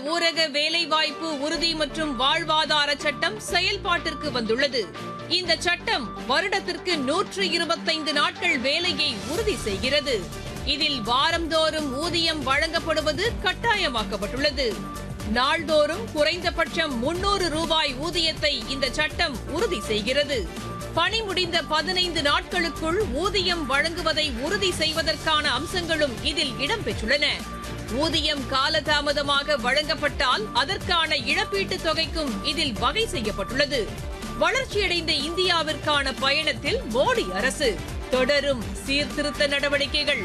ஊரக வேலைவாய்ப்பு உறுதி மற்றும் வாழ்வாதார சட்டம் செயல்பாட்டிற்கு வந்துள்ளது இந்த சட்டம் வருடத்திற்கு நூற்று இருபத்தைந்து நாட்கள் வேலையை உறுதி செய்கிறது இதில் வாரந்தோறும் ஊதியம் வழங்கப்படுவது கட்டாயமாக்கப்பட்டுள்ளது நாள்தோறும் குறைந்தபட்சம் முன்னூறு ரூபாய் ஊதியத்தை இந்த சட்டம் உறுதி செய்கிறது பணி முடிந்த பதினைந்து நாட்களுக்குள் ஊதியம் வழங்குவதை உறுதி செய்வதற்கான அம்சங்களும் இதில் இடம்பெற்றுள்ளன ஊதியம் காலதாமதமாக வழங்கப்பட்டால் அதற்கான இழப்பீட்டுத் தொகைக்கும் இதில் வகை செய்யப்பட்டுள்ளது வளர்ச்சியடைந்த இந்தியாவிற்கான பயணத்தில் மோடி அரசு தொடரும் சீர்திருத்த நடவடிக்கைகள்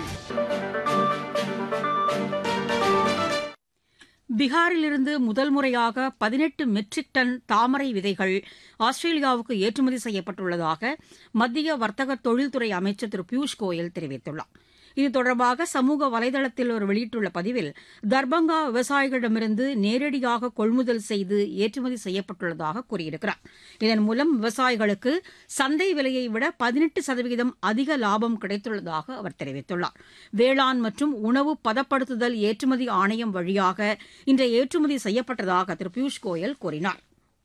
பீகாரிலிருந்து முதல் முறையாக பதினெட்டு மெட்ரிக் டன் தாமரை விதைகள் ஆஸ்திரேலியாவுக்கு ஏற்றுமதி செய்யப்பட்டுள்ளதாக மத்திய வர்த்தக தொழில்துறை அமைச்சர் திரு பியூஷ் கோயல் தெரிவித்துள்ளார் இது தொடர்பாக சமூக வலைதளத்தில் அவர் வெளியிட்டுள்ள பதிவில் தர்பங்கா விவசாயிகளிடமிருந்து நேரடியாக கொள்முதல் செய்து ஏற்றுமதி செய்யப்பட்டுள்ளதாக கூறியிருக்கிறார் இதன் மூலம் விவசாயிகளுக்கு சந்தை விலையை விட பதினெட்டு சதவீதம் அதிக லாபம் கிடைத்துள்ளதாக அவர் தெரிவித்துள்ளார் வேளாண் மற்றும் உணவு பதப்படுத்துதல் ஏற்றுமதி ஆணையம் வழியாக இன்றைய ஏற்றுமதி செய்யப்பட்டதாக திரு பியூஷ் கோயல் கூறினார்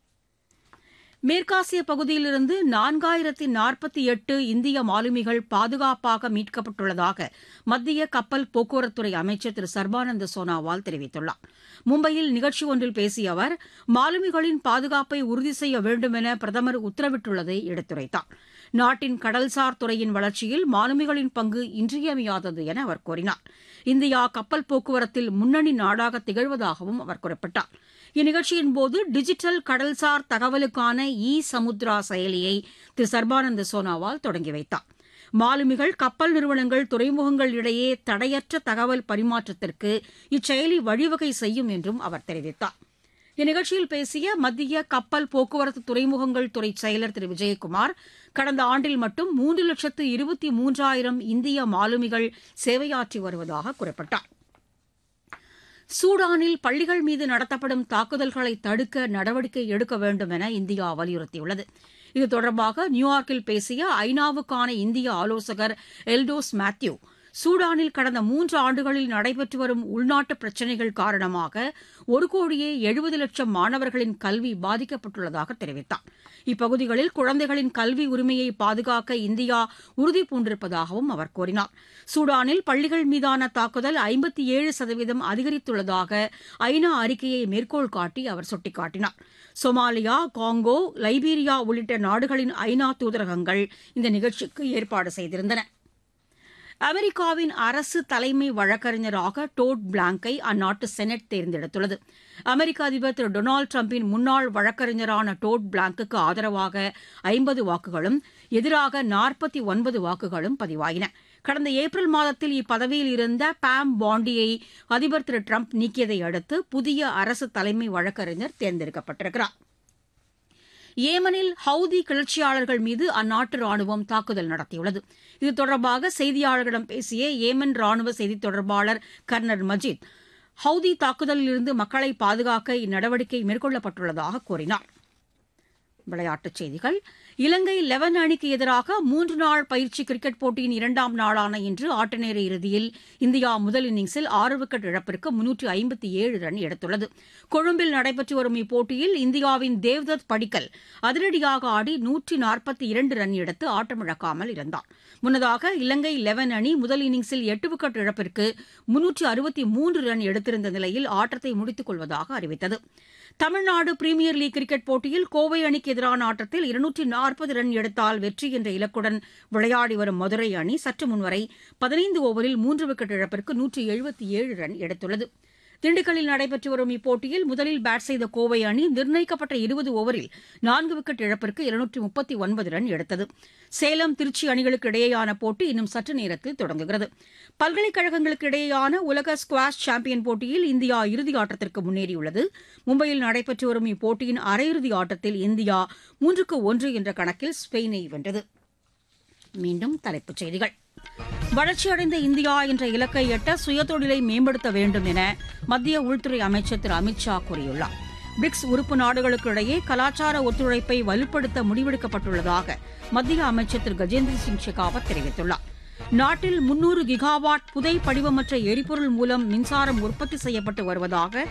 மேற்காசிய பகுதியிலிருந்து நான்காயிரத்தி நாற்பத்தி எட்டு இந்திய மாலுமிகள் பாதுகாப்பாக மீட்கப்பட்டுள்ளதாக மத்திய கப்பல் போக்குவரத்துறை அமைச்சர் திரு சர்பானந்த சோனாவால் தெரிவித்துள்ளார் மும்பையில் நிகழ்ச்சி ஒன்றில் பேசிய அவர் மாலுமிகளின் பாதுகாப்பை உறுதி செய்ய வேண்டும் என பிரதமர் உத்தரவிட்டுள்ளதை எடுத்துரைத்தார் நாட்டின் கடல்சார் துறையின் வளர்ச்சியில் மாலுமிகளின் பங்கு இன்றியமையாதது என அவர் கூறினார் இந்தியா கப்பல் போக்குவரத்தில் முன்னணி நாடாக திகழ்வதாகவும் அவர் குறிப்பிட்டார் இந்நிகழ்ச்சியின் போது டிஜிட்டல் கடல்சார் தகவலுக்கான இ சமுத்ரா செயலியை திரு சர்பானந்த சோனாவால் தொடங்கி வைத்தார் மாலுமிகள் கப்பல் நிறுவனங்கள் துறைமுகங்கள் இடையே தடையற்ற தகவல் பரிமாற்றத்திற்கு இச்செயலி வழிவகை செய்யும் என்றும் அவர் தெரிவித்தார் இந்நிகழ்ச்சியில் பேசிய மத்திய கப்பல் போக்குவரத்து துறைமுகங்கள் துறை செயலர் திரு விஜயகுமார் கடந்த ஆண்டில் மட்டும் மூன்று லட்சத்து இருபத்தி மூன்றாயிரம் இந்திய மாலுமிகள் சேவையாற்றி வருவதாக குறிப்பிட்டார் சூடானில் பள்ளிகள் மீது நடத்தப்படும் தாக்குதல்களை தடுக்க நடவடிக்கை எடுக்க வேண்டும் என இந்தியா வலியுறுத்தியுள்ளது இது தொடர்பாக நியூயார்க்கில் பேசிய ஐநாவுக்கான இந்திய ஆலோசகர் எல்டோஸ் மேத்யூ சூடானில் கடந்த மூன்று ஆண்டுகளில் நடைபெற்று வரும் உள்நாட்டு பிரச்சினைகள் காரணமாக ஒரு கோடியே எழுபது லட்சம் மாணவர்களின் கல்வி பாதிக்கப்பட்டுள்ளதாக தெரிவித்தார் இப்பகுதிகளில் குழந்தைகளின் கல்வி உரிமையை பாதுகாக்க இந்தியா உறுதி பூண்டிருப்பதாகவும் அவர் கூறினார் சூடானில் பள்ளிகள் மீதான தாக்குதல் ஐம்பத்தி ஏழு சதவீதம் அதிகரித்துள்ளதாக ஐநா அறிக்கையை மேற்கோள் காட்டி அவர் சுட்டிக்காட்டினார் சொமாலியா காங்கோ லைபீரியா உள்ளிட்ட நாடுகளின் ஐநா தூதரகங்கள் இந்த நிகழ்ச்சிக்கு ஏற்பாடு செய்திருந்தன அமெரிக்காவின் அரசு தலைமை வழக்கறிஞராக டோட் பிளாங்கை அந்நாட்டு செனட் தேர்ந்தெடுத்துள்ளது அமெரிக்க அதிபர் திரு டொனால்டு டிரம்பின் முன்னாள் வழக்கறிஞரான டோட் பிளாங்குக்கு ஆதரவாக ஐம்பது வாக்குகளும் எதிராக நாற்பத்தி ஒன்பது வாக்குகளும் பதிவாயின கடந்த ஏப்ரல் மாதத்தில் இப்பதவியில் இருந்த பாம் பாண்டியை அதிபர் திரு டிரம்ப் நீக்கியதை அடுத்து புதிய அரசு தலைமை வழக்கறிஞர் தேர்ந்தெடுக்கப்பட்டிருக்கிறார் ஏமனில் ஹவுதி கிளர்ச்சியாளர்கள் மீது அந்நாட்டு ராணுவம் தாக்குதல் நடத்தியுள்ளது இது தொடர்பாக செய்தியாளர்களிடம் பேசிய ஏமன் ராணுவ செய்தித் தொடர்பாளர் கர்னல் மஜித் ஹவுதி தாக்குதலிலிருந்து மக்களை பாதுகாக்க இந்நடவடிக்கை மேற்கொள்ளப்பட்டுள்ளதாக கூறினார் விளையாட்டுச் செய்திகள் இலங்கை லெவன் அணிக்கு எதிராக மூன்று நாள் பயிற்சி கிரிக்கெட் போட்டியின் இரண்டாம் நாளான இன்று ஆட்டநேர இறுதியில் இந்தியா முதல் இன்னிங்ஸில் ஆறு விக்கெட் இழப்பிற்கு முன்னூற்று ஐம்பத்தி ஏழு ரன் எடுத்துள்ளது கொழும்பில் நடைபெற்று வரும் இப்போட்டியில் இந்தியாவின் தேவ்தத் படிக்கல் அதிரடியாக ஆடி நூற்றி நாற்பத்தி இரண்டு ரன் எடுத்து ஆட்டமிழக்காமல் இருந்தார் முன்னதாக இலங்கை லெவன் அணி முதல் இன்னிங்ஸில் எட்டு விக்கெட் இழப்பிற்கு முன்னூற்று அறுபத்தி மூன்று ரன் எடுத்திருந்த நிலையில் ஆட்டத்தை முடித்துக் கொள்வதாக அறிவித்தது தமிழ்நாடு பிரீமியர் லீக் கிரிக்கெட் போட்டியில் கோவை அணிக்கு எதிரான ஆட்டத்தில் இருநூற்றி நாற்பது ரன் எடுத்தால் வெற்றி என்ற இலக்குடன் விளையாடி வரும் மதுரை அணி சற்று முன்வரை பதினைந்து ஓவரில் மூன்று விக்கெட் இழப்பிற்கு நூற்றி எழுபத்தி ஏழு ரன் எடுத்துள்ளது திண்டுக்கல்லில் நடைபெற்று வரும் இப்போட்டியில் முதலில் பேட் செய்த கோவை அணி நிர்ணயிக்கப்பட்ட இருபது ஓவரில் நான்கு விக்கெட் இழப்பிற்கு இருநூற்றி முப்பத்தி ஒன்பது ரன் எடுத்தது சேலம் திருச்சி அணிகளுக்கு இடையேயான போட்டி இன்னும் சற்று நேரத்தில் தொடங்குகிறது பல்கலைக்கழகங்களுக்கு இடையேயான உலக ஸ்குவாஷ் சாம்பியன் போட்டியில் இந்தியா இறுதி ஆட்டத்திற்கு முன்னேறியுள்ளது மும்பையில் நடைபெற்று வரும் இப்போட்டியின் அரையிறுதி ஆட்டத்தில் இந்தியா மூன்றுக்கு ஒன்று என்ற கணக்கில் ஸ்பெயினை வென்றது மீண்டும் தலைப்புச் செய்திகள் வளர்ச்சியடைந்த இந்தியா என்ற இலக்கை எட்ட சுயதொழிலை மேம்படுத்த வேண்டும் என மத்திய உள்துறை அமைச்சர் திரு அமித் ஷா கூறியுள்ளார் பிரிக்ஸ் உறுப்பு நாடுகளுக்கு இடையே கலாச்சார ஒத்துழைப்பை வலுப்படுத்த முடிவெடுக்கப்பட்டுள்ளதாக மத்திய அமைச்சர் திரு கஜேந்திர சிங் ஷெகாவத் தெரிவித்துள்ளார் நாட்டில் முன்னூறு கிகாவாட் புதை படிவமற்ற எரிபொருள் மூலம் மின்சாரம் உற்பத்தி செய்யப்பட்டு வருவதாக